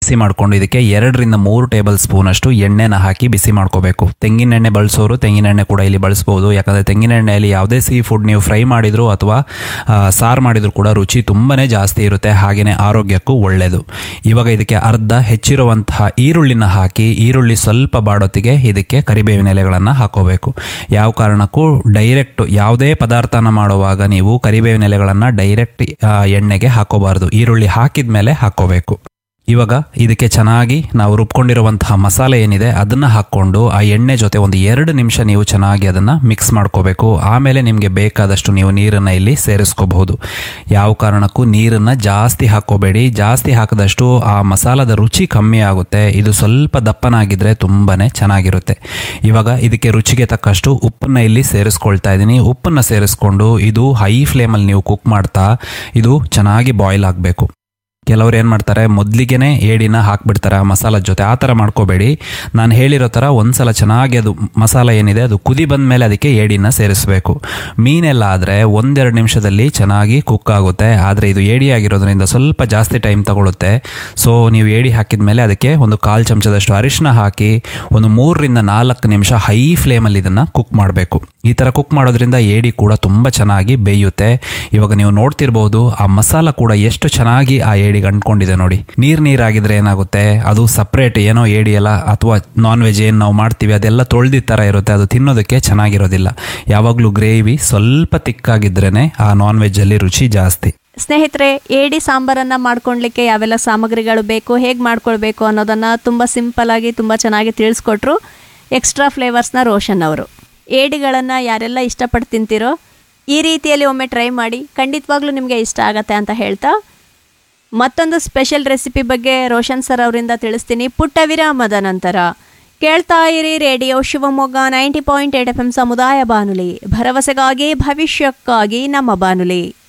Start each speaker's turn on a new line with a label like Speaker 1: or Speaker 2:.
Speaker 1: ಬಿಸಿ ಮಾಡ್ಕೊಂಡು ಇದಕ್ಕೆ ಎರಡರಿಂದ ಮೂರು ಟೇಬಲ್ ಸ್ಪೂನ್ ಅಷ್ಟು ಎಣ್ಣೆನ ಹಾಕಿ ಬಿಸಿ ಮಾಡ್ಕೋಬೇಕು ತೆಂಗಿನ ಎಣ್ಣೆ ಬಳಸೋರು ತೆಂಗಿನ ಎಣ್ಣೆ ಕೂಡ ಇಲ್ಲಿ ಬಳಸ್ಬೋದು ಯಾಕಂದರೆ ತೆಂಗಿನ ಎಣ್ಣೆಯಲ್ಲಿ ಯಾವುದೇ ಸೀ ಫುಡ್ ನೀವು ಫ್ರೈ ಮಾಡಿದ್ರು ಅಥವಾ ಆ, ಸಾರು ಮಾಡಿದ್ರು ಕೂಡ ರುಚಿ ತುಂಬನೇ ಜಾಸ್ತಿ ಇರುತ್ತೆ ಹಾಗೆಯೇ ಆರೋಗ್ಯಕ್ಕೂ ಒಳ್ಳೆಯದು ಇವಾಗ ಇದಕ್ಕೆ ಅರ್ಧ ಹೆಚ್ಚಿರುವಂತಹ ಈರುಳ್ಳಿನ ಹಾಕಿ ಈರುಳ್ಳಿ ಸ್ವಲ್ಪ ಬಾಡೋತ್ತಿಗೆ ಇದಕ್ಕೆ ಕರಿಬೇವಿನ ಎಲೆಗಳನ್ನು ಹಾಕೋಬೇಕು ಯಾವ ಕಾರಣಕ್ಕೂ ಡೈರೆಕ್ಟ್ ಯಾವುದೇ ಪದಾರ್ಥನ ಮಾಡುವಾಗ ನೀವು ಕರಿಬೇವಿನ ಎಲೆಗಳನ್ನು ಡೈರೆಕ್ಟ್ ಎಣ್ಣೆಗೆ ಹಾಕೋಬಾರ್ದು ಈರುಳ್ಳಿ ಹಾಕಿದ ಮೇಲೆ ಹಾಕೋಬೇಕು ಇವಾಗ ಇದಕ್ಕೆ ಚೆನ್ನಾಗಿ ನಾವು ರುಬ್ಕೊಂಡಿರುವಂತಹ ಮಸಾಲೆ ಏನಿದೆ ಅದನ್ನು ಹಾಕ್ಕೊಂಡು ಆ ಎಣ್ಣೆ ಜೊತೆ ಒಂದು ಎರಡು ನಿಮಿಷ ನೀವು ಚೆನ್ನಾಗಿ ಅದನ್ನು ಮಿಕ್ಸ್ ಮಾಡ್ಕೋಬೇಕು ಆಮೇಲೆ ನಿಮಗೆ ಬೇಕಾದಷ್ಟು ನೀವು ನೀರನ್ನು ಇಲ್ಲಿ ಸೇರಿಸ್ಕೋಬಹುದು ಯಾವ ಕಾರಣಕ್ಕೂ ನೀರನ್ನು ಜಾಸ್ತಿ ಹಾಕೋಬೇಡಿ ಜಾಸ್ತಿ ಹಾಕಿದಷ್ಟು ಆ ಮಸಾಲದ ರುಚಿ ಕಮ್ಮಿ ಆಗುತ್ತೆ ಇದು ಸ್ವಲ್ಪ ದಪ್ಪನಾಗಿದ್ರೆ ತುಂಬಾನೇ ಚೆನ್ನಾಗಿರುತ್ತೆ ಇವಾಗ ಇದಕ್ಕೆ ರುಚಿಗೆ ತಕ್ಕಷ್ಟು ಉಪ್ಪನ್ನ ಇಲ್ಲಿ ಸೇರಿಸ್ಕೊಳ್ತಾ ಇದ್ದೀನಿ ಉಪ್ಪನ್ನ ಸೇರಿಸ್ಕೊಂಡು ಇದು ಹೈ ಫ್ಲೇಮಲ್ಲಿ ನೀವು ಕುಕ್ ಮಾಡ್ತಾ ಇದು ಚೆನ್ನಾಗಿ ಬಾಯ್ಲ್ ಆಗಬೇಕು ಕೆಲವ್ರು ಏನು ಮಾಡ್ತಾರೆ ಮೊದಲಿಗೆನೇ ಏಡಿನ ಹಾಕ್ಬಿಡ್ತಾರೆ ಆ ಮಸಾಲದ ಜೊತೆ ಆ ಥರ ಮಾಡ್ಕೋಬೇಡಿ ನಾನು ಹೇಳಿರೋ ಥರ ಒಂದ್ಸಲ ಚೆನ್ನಾಗಿ ಅದು ಮಸಾಲ ಏನಿದೆ ಅದು ಕುದಿ ಬಂದ ಮೇಲೆ ಅದಕ್ಕೆ ಏಡಿನ ಸೇರಿಸಬೇಕು ಮೀನೆಲ್ಲ ಆದರೆ ಒಂದೆರಡು ನಿಮಿಷದಲ್ಲಿ ಚೆನ್ನಾಗಿ ಕುಕ್ ಆಗುತ್ತೆ ಆದರೆ ಇದು ಏಡಿ ಆಗಿರೋದ್ರಿಂದ ಸ್ವಲ್ಪ ಜಾಸ್ತಿ ಟೈಮ್ ತಗೊಳುತ್ತೆ ಸೊ ನೀವು ಏಡಿ ಹಾಕಿದ ಮೇಲೆ ಅದಕ್ಕೆ ಒಂದು ಕಾಲು ಚಮಚದಷ್ಟು ಅರಿಶಿನ ಹಾಕಿ ಒಂದು ಮೂರರಿಂದ ನಾಲ್ಕು ನಿಮಿಷ ಹೈ ಫ್ಲೇಮಲ್ಲಿ ಇದನ್ನು ಕುಕ್ ಮಾಡಬೇಕು ಈ ಥರ ಕುಕ್ ಮಾಡೋದ್ರಿಂದ ಏಡಿ ಕೂಡ ತುಂಬ ಚೆನ್ನಾಗಿ ಬೇಯುತ್ತೆ ಇವಾಗ ನೀವು ನೋಡ್ತಿರ್ಬೋದು ಆ ಮಸಾಲ ಕೂಡ ಎಷ್ಟು ಚೆನ್ನಾಗಿ ಆ ಏಡಿಗೆ ಅಂಟ್ಕೊಂಡಿದೆ ನೋಡಿ ನೀರ್ ನೀರಾಗಿದ್ರೆ ಏನಾಗುತ್ತೆ ಅದು ಸಪ್ರೇಟ್ ಏನೋ ಏಡಿ ಎಲ್ಲ ಅಥವಾ ನಾನ್ ವೆಜ್ ಏನು ನಾವು ಮಾಡ್ತೀವಿ ಅದೆಲ್ಲ ತೊಳ್ದಿದ್ದ ಥರ ಇರುತ್ತೆ ಅದು ತಿನ್ನೋದಕ್ಕೆ ಚೆನ್ನಾಗಿರೋದಿಲ್ಲ ಯಾವಾಗಲೂ ಗ್ರೇವಿ ಸ್ವಲ್ಪ ತಿಕ್ಕಾಗಿದ್ರೇನೆ ಆ ನಾನ್ ವೆಜ್ಜಲ್ಲಿ ರುಚಿ ಜಾಸ್ತಿ
Speaker 2: ಸ್ನೇಹಿತರೆ ಏಡಿ ಸಾಂಬಾರನ್ನ ಮಾಡ್ಕೊಳ್ಲಿಕ್ಕೆ ಯಾವೆಲ್ಲ ಸಾಮಗ್ರಿಗಳು ಬೇಕು ಹೇಗೆ ಮಾಡ್ಕೊಳ್ಬೇಕು ಅನ್ನೋದನ್ನ ತುಂಬ ಸಿಂಪಲ್ ಆಗಿ ತುಂಬ ಚೆನ್ನಾಗಿ ತಿಳಿಸ್ಕೊಟ್ರು ಎಕ್ಸ್ಟ್ರಾ ಫ್ಲೇವರ್ಸ್ನ ರೋಷನ್ ಅವರು ಏಡಿಗಳನ್ನು ಯಾರೆಲ್ಲ ಇಷ್ಟಪಟ್ಟು ತಿಂತೀರೋ ಈ ರೀತಿಯಲ್ಲಿ ಒಮ್ಮೆ ಟ್ರೈ ಮಾಡಿ ಖಂಡಿತವಾಗ್ಲೂ ನಿಮಗೆ ಇಷ್ಟ ಆಗತ್ತೆ ಅಂತ ಹೇಳ್ತಾ ಮತ್ತೊಂದು ಸ್ಪೆಷಲ್ ರೆಸಿಪಿ ಬಗ್ಗೆ ರೋಷನ್ ಸರ್ ಅವರಿಂದ ತಿಳಿಸ್ತೀನಿ ಪುಟ್ಟ ವಿರಾಮದ ನಂತರ ಕೇಳ್ತಾ ಇರಿ radio Shivamogga ninety point eight F M ಸಮುದಾಯ ಬಾನುಲಿ ಭರವಸೆಗಾಗಿ ಭವಿಷ್ಯಕ್ಕಾಗಿ ನಮ್ಮ ಬಾನುಲಿ